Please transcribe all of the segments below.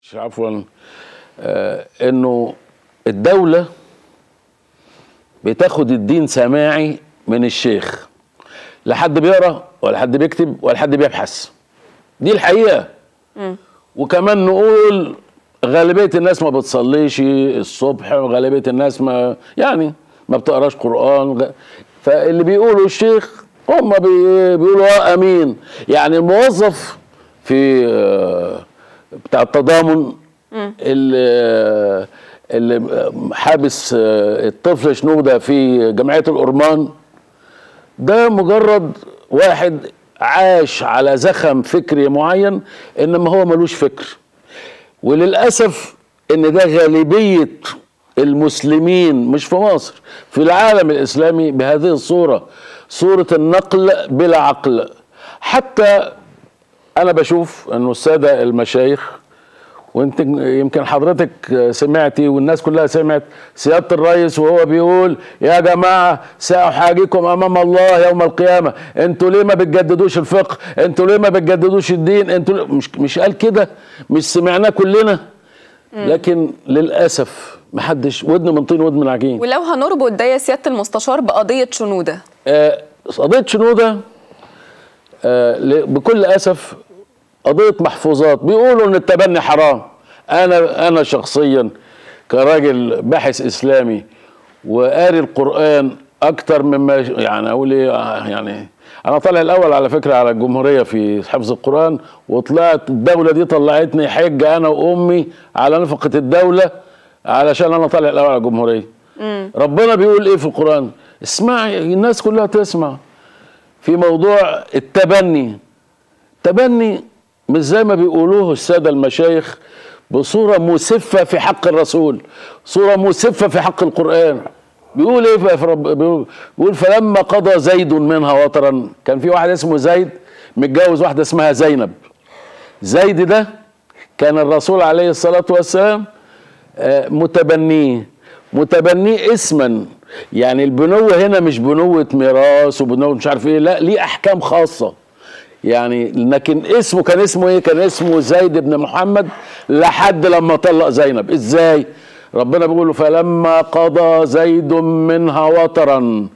عفوا آه انه الدولة بتاخد الدين سماعي من الشيخ لا حد بيقرا ولا حد بيكتب ولا حد بيبحث دي الحقيقة وكمان نقول غالبية الناس ما بتصليش الصبح وغالبية الناس ما يعني ما بتقراش قرآن غ- فاللي بيقولوا الشيخ هم بي- بيقولوا اه امين يعني الموظف في آه، بتاع التضامن اللي اللي حابس آه، الطفل شنودة في جمعية الأورمان ده مجرد واحد عاش على زخم فكري معين انما هو ملوش فكر وللاسف ان ده غالبيه المسلمين مش في مصر في العالم الاسلامي بهذه الصوره صوره النقل بلا عقل حتى انا بشوف انه الساده المشايخ وانت يمكن حضرتك سمعتي والناس كلها سمعت سياده الرئيس وهو بيقول يا جماعه ساحاجيكم امام الله يوم القيامه انتوا ليه ما بتجددوش الفقه انتوا ليه ما بتجددوش الدين انتوا ليه- مش مش قال كده مش سمعناه كلنا لكن للاسف محدش ودن من طين ودن من عجين ولو هنربط ده يا سياده المستشار بقضيه شنوده آه، قضية شنودة آه، ل- بكل أسف قضية محفوظات بيقولوا إن التبني حرام أنا أنا شخصيا كراجل باحث إسلامي وقاري القرآن أكتر مما يعني أقول إيه آه، يعني أنا طالع الأول على فكرة على الجمهورية في حفظ القرآن وطلعت الدولة دي طلعتني حج أنا وأمي على نفقة الدولة علشان أنا طالع الأول على الجمهورية ربنا بيقول ايه في القرآن اسمعي الناس كلها تسمع في موضوع التبني تبني مش زي ما بيقولوه السادة المشايخ بصورة مسفة في حق الرسول صورة مسفة في حق القرآن بيقول ايه في رب بيقول, بيقول فلما قضى زيد منها وطرا كان في واحد اسمه زيد متجوز واحدة اسمها زينب زيد ده كان الرسول عليه الصلاة والسلام آه، متبنيه متبنيه اسما يعني البنوة هنا مش بنوة ميراث وبنوة مش عارف ايه لا ليه احكام خاصة يعني لكن اسمه كان اسمه ايه كان اسمه زيد بن محمد لحد لما طلق زينب ازاي ربنا بيقول له فلما قضى زيد منها وطرا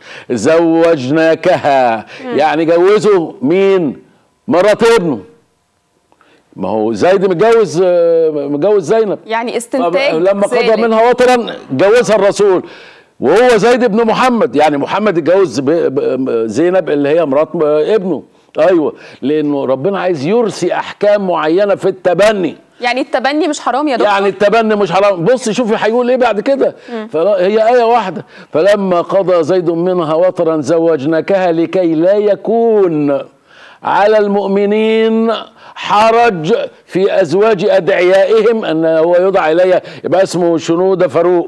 زوجناكها يعني جوزه مين مرات ابنه ما هو زيد متجوز آه، متجوز زينب يعني طب استنتاج لما قضى ذلك. منها وطرا جوزها الرسول وهو زيد بن محمد يعني محمد اتجوز ب- ب- زينب اللي هي مرات م- ابنه ايوه لانه ربنا عايز يرسي احكام معينه في التبني يعني التبني مش حرام يا دكتور يعني التبني مش حرام بص شوفي هيقول ايه بعد كده فلا هي آية واحدة فلما قضى زيد منها وطرا زوجناكها لكي لا يكون على المؤمنين حرج في أزواج أدعيائهم أن هو يدعى إليها يبقى اسمه شنودة فاروق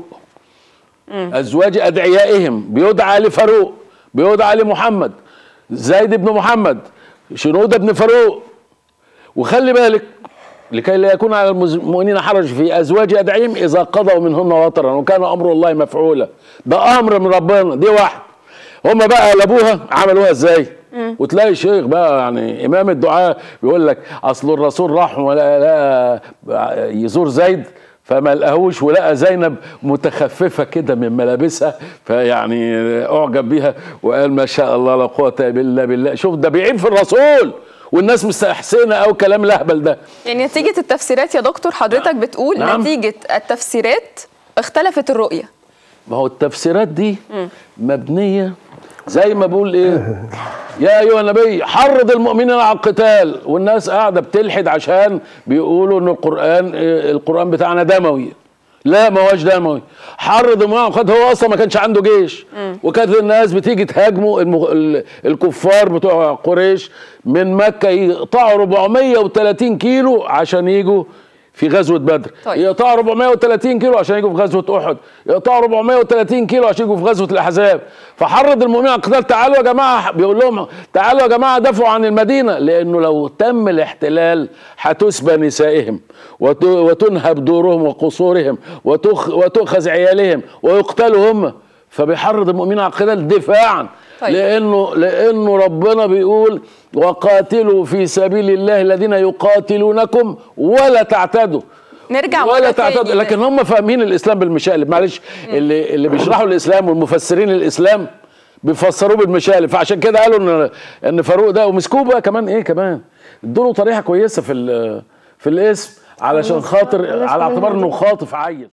أزواج أدعيائهم بيدعى لفاروق بيدعى لمحمد زيد بن محمد شنودة بن فاروق وخلي بالك لكي لا يكون على المؤمنين حرج في ازواج ادعيهم اذا قضوا منهن وطرا وكان امر الله مفعولا ده امر من ربنا دي واحد هم بقى قلبوها عملوها ازاي وتلاقي الشيخ بقى يعني امام الدعاء بيقول لك اصل الرسول راح ولا لا يزور زيد فما لقاهوش ولقى زينب متخففه كده من ملابسها فيعني اعجب بيها وقال ما شاء الله لا قوه الا بالله شوف ده بيعيب في الرسول والناس مستحسنه او كلام الاهبل ده يعني نتيجه التفسيرات يا دكتور حضرتك بتقول نعم. نتيجه التفسيرات اختلفت الرؤيه ما هو التفسيرات دي مبنيه زي ما بقول ايه يا ايها النبي حرض المؤمنين على القتال والناس قاعده بتلحد عشان بيقولوا ان القران إيه، القران بتاعنا دموي لا ما هوش دموي حرض المؤمنين على القتال هو اصلا ما كانش عنده جيش وكانت الناس بتيجي تهاجمه المغ... ال- الكفار بتوع قريش من مكه يقطعوا 430 كيلو عشان يجوا في غزوه بدر طيب. يقطعوا 430 كيلو عشان يجوا في غزوه احد يقطعوا 430 كيلو عشان يجوا في غزوه الاحزاب فحرض المؤمنين على القتال تعالوا يا جماعه بيقول لهم تعالوا يا جماعه دافعوا عن المدينه لانه لو تم الاحتلال هتسبى نسائهم وت- وتنهب دورهم وقصورهم وتخ وتؤخذ عيالهم ويقتلوا هم فبيحرض المؤمنين على القتال دفاعا طيب. لانه لانه ربنا بيقول وقاتلوا في سبيل الله الذين يقاتلونكم ولا تعتدوا نرجع ولا مرة تعتد تاني. لكن هم فاهمين الاسلام بالمشاقلب معلش اللي اللي بيشرحوا الاسلام والمفسرين الاسلام بيفسروه بالمشاقلب فعشان كده قالوا ان ان فاروق ده ومسكوه بقى كمان ايه كمان ادوا له طريقه كويسه في ال- في الاسم علشان خاطر على اعتبار انه خاطف عيل